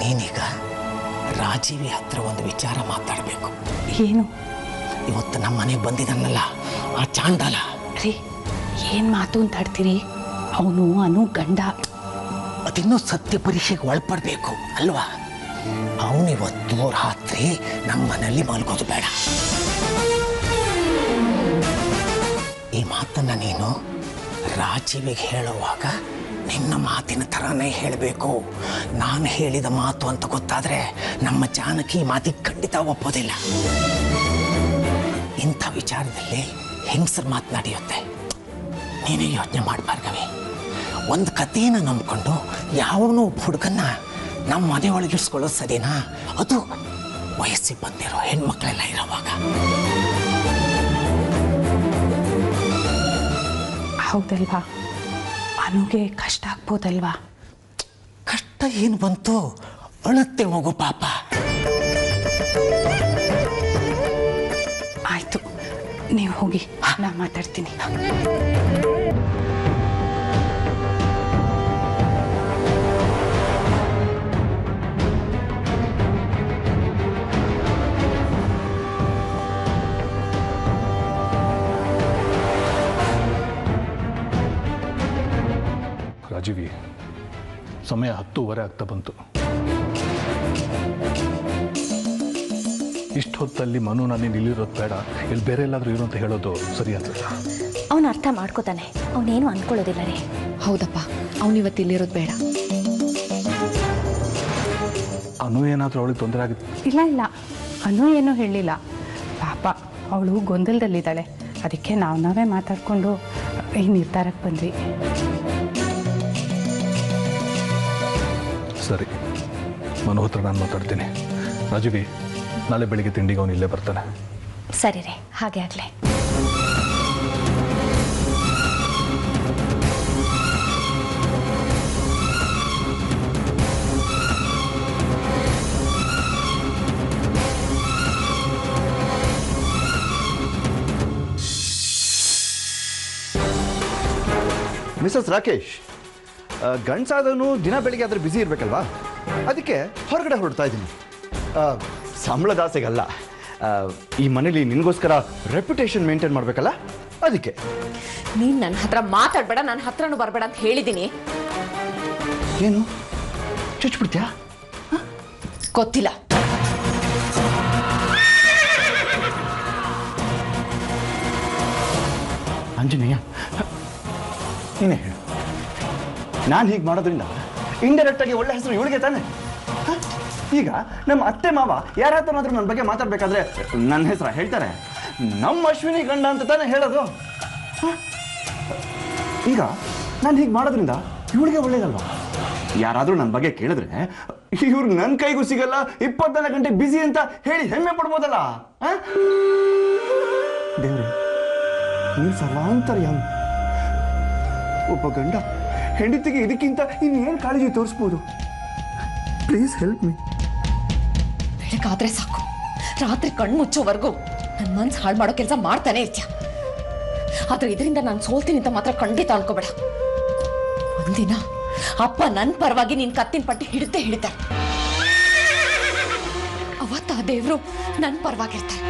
ನೀನೀಗ ರಾಜೀವಿ ಹತ್ರ ಒಂದು ವಿಚಾರ ಮಾತಾಡಬೇಕು ಏನು ಇವತ್ತು ನಮ್ಮ ಮನೆಗೆ ಬಂದಿದ್ದಾನಲ್ಲ ಆ ಚಾಂಡಾಲ ರೀ ಏನು ಮಾತು ಅಂತ ಆಡ್ತೀರಿ ಅವನು ಅನು ಗಂಡ ಅದಿನ್ನೂ ಸತ್ಯ ಪರೀಕ್ಷೆಗೆ ಒಳಪಡಬೇಕು ಅಲ್ವಾ ಅವನಿವತ್ತು ರಾತ್ರಿ ನಮ್ಮ ಮನೆಯಲ್ಲಿ ಮಲ್ಗೋದು ಬೇಡ ಈ ಮಾತನ್ನ ನೀನು ರಾಜೀವಿಗೆ ಹೇಳುವಾಗ ನಿನ್ನ ಮಾತಿನ ಥರನೇ ಹೇಳಬೇಕು ನಾನು ಹೇಳಿದ ಮಾತು ಅಂತ ಗೊತ್ತಾದರೆ ನಮ್ಮ ಜಾನಕಿ ಈ ಮಾತಿಗೆ ಖಂಡಿತ ಒಪ್ಪೋದಿಲ್ಲ ಇಂಥ ವಿಚಾರದಲ್ಲಿ ಹೆಂಗಸರು ಮಾತನಾಡಿಯುತ್ತೆ ನೀನೇ ಯೋಚನೆ ಮಾಡಬಾರ್ಗವಿ ಒಂದು ಕಥೆಯನ್ನು ನಂಬ್ಕೊಂಡು ಯಾವನೋ ಒಬ್ಬ ಹುಡುಗನ್ನ ನಮ್ಮ ಮನೆ ಒಳಗಿಡ್ಸ್ಕೊಳ್ಳೋದು ಸರಿನಾ ಅದು ವಯಸ್ಸಿಗೆ ಬಂದಿರೋ ಹೆಣ್ಮಕ್ಳೆಲ್ಲ ಇರೋವಾಗ ಹೌದಲ್ವಾ ಅನುಗೆ ಕಷ್ಟ ಆಗ್ಬೋದಲ್ವಾ ಕಷ್ಟ ಏನು ಬಂತು ಅಳುತ್ತೆ ಮಗು ಪಾಪ ಆಯಿತು ನೀವು ಹೋಗಿ ನಾ ಮಾತಾಡ್ತೀನಿ ರಾಜೀವಿ ಸಮಯ ಹತ್ತೂವರೆ ಆಗ್ತಾ ಬಂತು ಇಷ್ಟು ಹೊತ್ತಲ್ಲಿ ಮನು ನಾನು ಇಲ್ಲಿರೋದು ಬೇಡ ಇಲ್ಲಿ ಬೇರೆ ಎಲ್ಲಾದರೂ ಇರು ಅಂತ ಹೇಳೋದು ಸರಿ ಅನ್ಸುತ್ತೆ ಅವನು ಅರ್ಥ ಮಾಡ್ಕೋತಾನೆ ಅವನೇನು ಅನ್ಕೊಳ್ಳೋದಿಲ್ಲ ರೀ ಹೌದಪ್ಪ ಅವನಿವತ್ತು ಇಲ್ಲಿರೋದು ಬೇಡ ಅನು ಏನಾದರೂ ಅವಳಿಗೆ ತೊಂದರೆ ಆಗುತ್ತೆ ಇಲ್ಲ ಇಲ್ಲ ಅನು ಏನೂ ಹೇಳಿಲ್ಲ ಪಾಪ ಅವಳು ಗೊಂದಲದಲ್ಲಿದ್ದಾಳೆ ಅದಕ್ಕೆ ನಾವು ನಾವೇ ಮಾತಾಡಿಕೊಂಡು ಈ ನಿರ್ಧಾರಕ್ಕೆ ಬಂದ್ವಿ ಸರಿ ಮನು ಹತ್ರ ನಾನು ಮಾತಾಡ್ತೀನಿ ರಾಜೀವಿ ನಾಳೆ ಬೆಳಿಗ್ಗೆ ತಿಂಡಿಗೆ ಅವನು ಇಲ್ಲೇ ಬರ್ತಾನೆ ಸರಿ ರೀ ಹಾಗೆ ಆಗಲಿ ಮಿಸಸ್ ರಾಕೇಶ್ ಆ, ಗಂಡ್ಸಾದವನು ದಿನ ಬೆಳಿಗ್ಗೆ ಆದ್ರೆ ಬ್ಯುಸಿ ಇರಬೇಕಲ್ವಾ ಅದಕ್ಕೆ ಹೊರಗಡೆ ಹೊರಡ್ತಾ ಇದ್ದೀನಿ ಆ, ಸಂಬಳದ ಆಸೆಗಲ್ಲ ಆ, ಈ ಮನೇಲಿ ನಿನಗೋಸ್ಕರ ರೆಪ್ಯುಟೇಷನ್ ಮೇಂಟೈನ್ ಮಾಡಬೇಕಲ್ಲ ಅದಕ್ಕೆ ನೀನ್ ನನ್ನ ಹತ್ರ ಮಾತಾಡ್ಬೇಡ ನನ್ನ ಹತ್ರನೂ ಬರಬೇಡ ಅಂತ ಹೇಳಿದ್ದೀನಿ ಏನು ಚುಚ್ಬಿಡ್ತೀಯಾ ಗೊತ್ತಿಲ್ಲ ಆಂಜನೇಯ ನೀನೇ ಹೇಳು ನಾನು ಹೀಗೆ ಮಾಡೋದ್ರಿಂದ ಇಂಡೈರೆಕ್ಟ್ ಆಗಿ ಒಳ್ಳೆ ಹೆಸರು ಇವಳಿಗೆ ತಾನೆ ಹ? ಈಗ ನಮ್ಮ ಅತ್ತೆ ಮಾವ ಯಾರ ಹತ್ರನಾದ್ರೂ ನನ್ನ ಬಗ್ಗೆ ಮಾತಾಡ್ಬೇಕಾದ್ರೆ ನನ್ನ ಹೆಸರು ಹೇಳ್ತಾರೆ ನಮ್ಮ ಅಶ್ವಿನಿ ಗಂಡ ಅಂತ ತಾನೇ ಹೇಳೋದು ಹ? ಈಗ ನಾನು ಹೀಗೆ ಮಾಡೋದ್ರಿಂದ ಇವಳಿಗೆ ಒಳ್ಳೇದಲ್ವಾ ಯಾರಾದರೂ ನನ್ನ ಬಗ್ಗೆ ಕೇಳಿದ್ರೆ ಇವ್ರು ನನ್ನ ಕೈಗೂ ಸಿಗಲ್ಲ ಇಪ್ಪತ್ನಾಲ್ಕು ಗಂಟೆ ಬ್ಯುಸಿ ಅಂತ ಹೇಳಿ ಹೆಮ್ಮೆ ಪಡ್ಬೋದಲ್ಲ ಹ? ದೇವ್ರೆ ನೀವು ಸರ್ವಾಂತರ್ಯಾಮಿ ಒಬ್ಬ ಗಂಡ ಹೆಂಡತಿಗೆ ಇದಕ್ಕಿಂತ ಇನ್ನೇನು ಕಾಳಜಿ ತೋರಿಸ್ಬೋದು ಪ್ಲೀಸ್ ಹೆಲ್ಪ್ ಮೀ ಬೆಳಗಾದ್ರೆ ಸಾಕು ರಾತ್ರಿ ಕಣ್ಣು ಮುಚ್ಚೋವರೆಗೂ ನನ್ನ ಮನ್ಸು ಹಾಳು ಮಾಡೋ ಕೆಲಸ ಮಾಡ್ತಾನೆ ಇರ್ತೀಯ ಆದ್ರೆ ಇದರಿಂದ ನಾನು ಸೋಲ್ತೀನಿ ಅಂತ ಮಾತ್ರ ಖಂಡಿತ ಅನ್ಕೋಬೇಡ ಒಂದಿನ ಅಪ್ಪ ನನ್ನ ಪರವಾಗಿ ನಿನ್ ಕತ್ತಿನ ಪಟ್ಟಿ ಹಿಡಿತೆ ಹಿಡಿತಾರೆ ಅವತ್ತ ಆ ದೇವ್ರು ನನ್ನ ಪರವಾಗಿರ್ತಾರೆ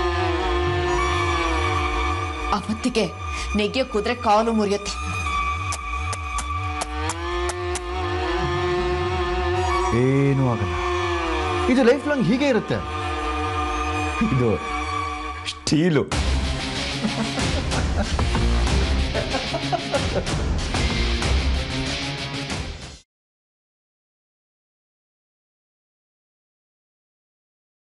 ಅವತ್ತಿಗೆ ನೆಗೆ ಕುದ್ರೆ ಕಾಲು ಮುರಿಯುತ್ತೆ ಏನೂ ಆಗಲ್ಲ ಇದು ಲೈಫ್ ಲಾಂಗ್ ಹೀಗೆ ಇರುತ್ತೆ ಇದು ಸ್ಟೀಲು